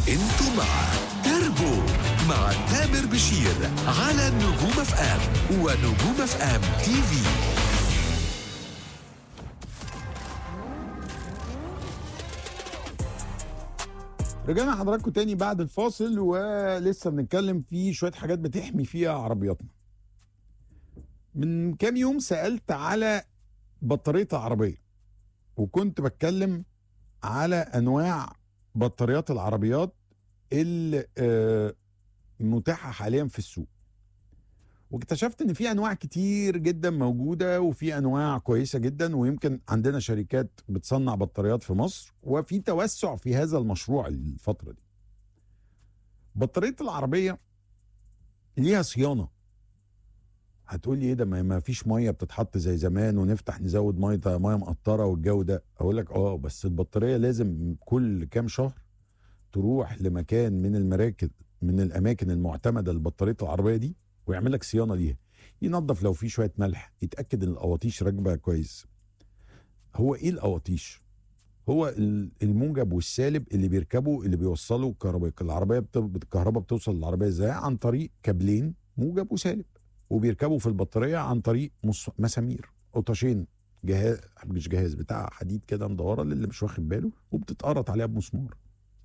انتوا مع تربو مع تامر بشير على نجوم اف ام ونجوم اف ام تي في رجعنا حضراتكم تاني بعد الفاصل ولسه بنتكلم في شويه حاجات بتحمي فيها عربياتنا. من كام يوم سالت على بطاريه العربيه وكنت بتكلم على انواع بطاريات العربيات اللي آه، متاحه حاليا في السوق. واكتشفت ان في انواع كتير جدا موجوده وفي انواع كويسه جدا ويمكن عندنا شركات بتصنع بطاريات في مصر وفي توسع في هذا المشروع الفتره دي. بطاريه العربيه ليها صيانه. هتقول لي ايه ده ما ما فيش ميه بتتحط زي زمان ونفتح نزود ميه ميه مقطره والجو ده اقول لك اه بس البطاريه لازم كل كام شهر تروح لمكان من المراكز من الاماكن المعتمده لبطاريه العربيه دي ويعمل لك صيانه ليها ينظف لو في شويه ملح يتاكد ان القواطيش راكبه كويس هو ايه القواطيش هو ال- الموجب والسالب اللي بيركبوا اللي بيوصلوا الكهرباء العربيه بت- الكهرباء بتوصل للعربيه ازاي عن طريق كابلين موجب وسالب وبيركبوا في البطاريه عن طريق مص- مسامير قطاشين جهاز مش جهاز بتاع حديد كده مدوره للي مش واخد باله وبتتقرط عليها بمسمار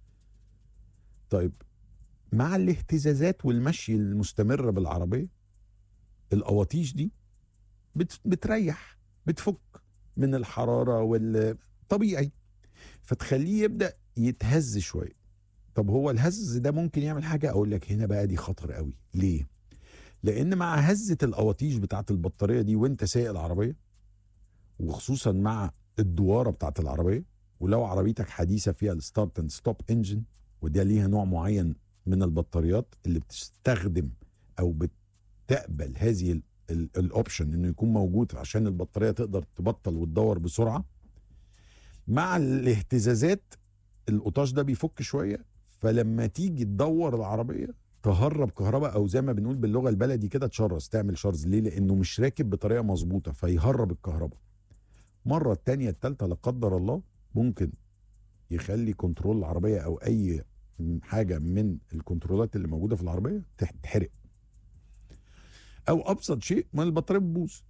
طيب مع الاهتزازات والمشي المستمرة بالعربية القواطيش دي بت بتريح بتفك من الحرارة والطبيعي فتخليه يبدأ يتهز شوية طب هو الهز ده ممكن يعمل حاجة أقول لك هنا بقى دي خطر قوي ليه؟ لأن مع هزة القواطيش بتاعت البطارية دي وانت سايق العربية وخصوصا مع الدوارة بتاعت العربية ولو عربيتك حديثة فيها الستارت اند ستوب انجن وده ليها نوع معين من البطاريات اللي بتستخدم او بتقبل هذه ال- ال- الاوبشن انه يكون موجود عشان البطاريه تقدر تبطل وتدور بسرعه مع الاهتزازات القطاش ده بيفك شويه فلما تيجي تدور العربيه تهرب كهرباء او زي ما بنقول باللغه البلدي كده تشرس تعمل شرز ليه لانه مش راكب بطريقه مظبوطه فيهرب الكهرباء مره التانية التالتة لا قدر الله ممكن يخلي كنترول العربيه او اي حاجه من الكنترولات اللي موجوده في العربيه تح- تتحرق او ابسط شيء ما البطاريه بتبوظ